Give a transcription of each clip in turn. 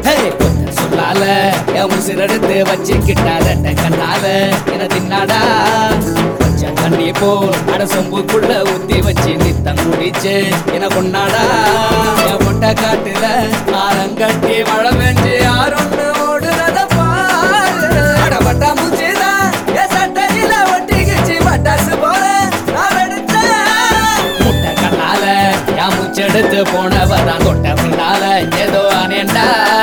ஹே, கொஞ்சம் சொல்லால என் உசிரெடுத்து வச்சுக்கிட்டார கண்ணால என தின்னாடா கொஞ்சம் தண்ணி போல் அட சொம்புக்குள்ள ஊத்தி வச்சு நித்தம் குடிச்சு என கொண்டாடா என் முட்டை காட்டுல ஆரங்கட்டி மழை பெஞ்சு யாருன்னு ஓடுறத பாரு அட பட்டா மூச்சுதான் என் சட்டையில ஒட்டிக்கிச்சு பட்டாசு போல நான் வெடிச்சேன் முட்டை கண்ணால என் மூச்செடுத்து போனவதான் தொட்ட பின்னால ஏதோ அனேண்டா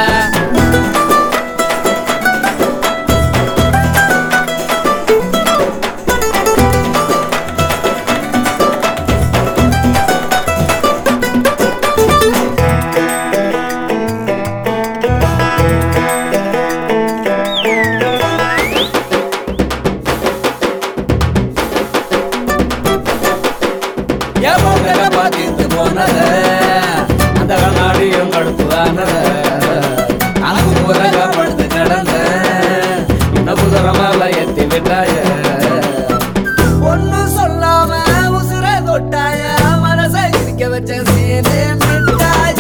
என் முகர பார்த்து போனத அந்த கண்ணாடியும் கடுப்புவானத அங்கு புறக படுத்து கிடந்த இந்த குதிரை மேல ஏத்தி விட்டாய ஒன்னும் சொல்லாம உசுர தொட்டாய மனசை இருக்க வச்ச சீனே மிட்டாய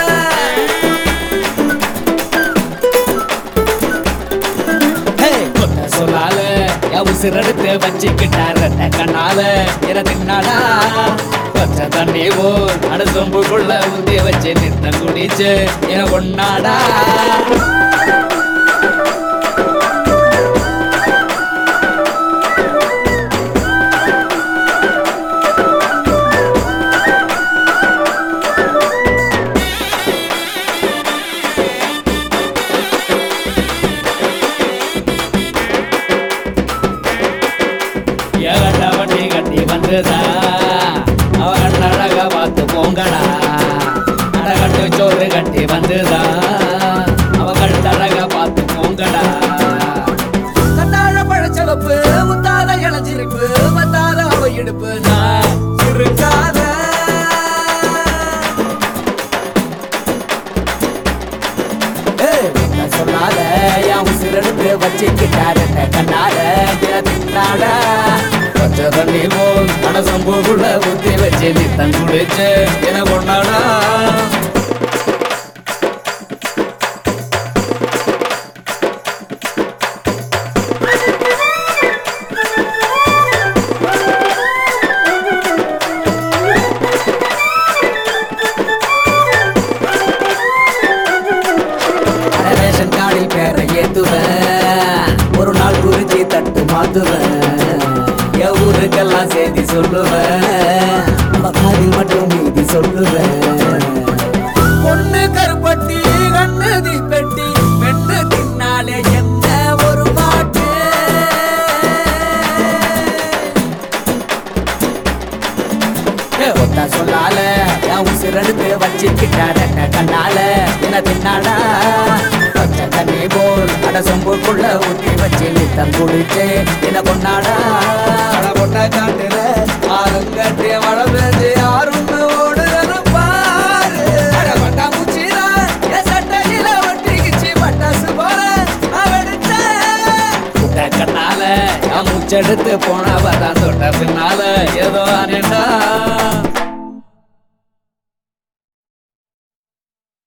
ஹே, கொட்ட சொல்லால என் உசிரெடுத்து வச்சுக்கிட்டார கண்ணால இறந்துனாடா பச்ச தண்ணி போல் அட சொம்புக்குள்ள ஊத்தி வச்சு நித்தம் குடிச்சு என கொண்டாடா ஏகண்ட வண்டி கட்டி வந்துதா அவ கண்ணழக பார்த்து போங்கடா அடகட்டு சோறு கட்டி வந்துதா அவ கண்ணழக பார்த்து போங்கடா கண்ணாழ பழச்சவப்பு முத்தாத இளஞ்சிருப்பு மத்தாத அவ இடுப்பு நான் இருக்காத ஏய், நான் சொல்லாத என் உசிரெடுத்து வச்சுக்கிட்டாரு கண்ணால தின்னாட பச்சை தண்ணி போல் மனசம்பூக்குள்ள ஊத்தி வச்சு நித்தம் குடிச்சு என கொண்டாடா அட ரேஷன் கார்டில் பேரை ஏத்துவேன் ஒரு நாள் குறிச்சி தட்டு மாத்துவேன் என் ஊருக்கெல்லாம் செய்தி சொல்லுவேன் நம்ம காதில் மட்டும் மீதி சொல்லுவேன் பொண்ணு கருப்பட்டி கண்ணு தீப்பெட்டி பெண்ணு தின்னாலே என்ன ஒரு பாட்டு ஏ, ஒத்தா சொல்லால என் உசிரெடுத்து வச்சுக்கிட்டாட கண்ணால என்ன தின்னாடா பச்சை தண்ணி போல் அட சொம்புக்குள்ள ஊத்தி வச்சு நித்தம் குடிச்சு என்ன கொண்டாடா அட பொண்ண காட்டுல ஆளுங்கட்டி மழை பெஞ்சு யாருன்னு ஓடுறது பாரு அட பட்டா முச்சிரா என் சட்டையில ஒட்டிக்கிச்சு பட்டாசு போல நான் வெடிச்சேன் முட்டை கண்ணால என் மூச்செடுத்து போனவதான் தொட்ட பின்னால ஏதோ அனேண்டா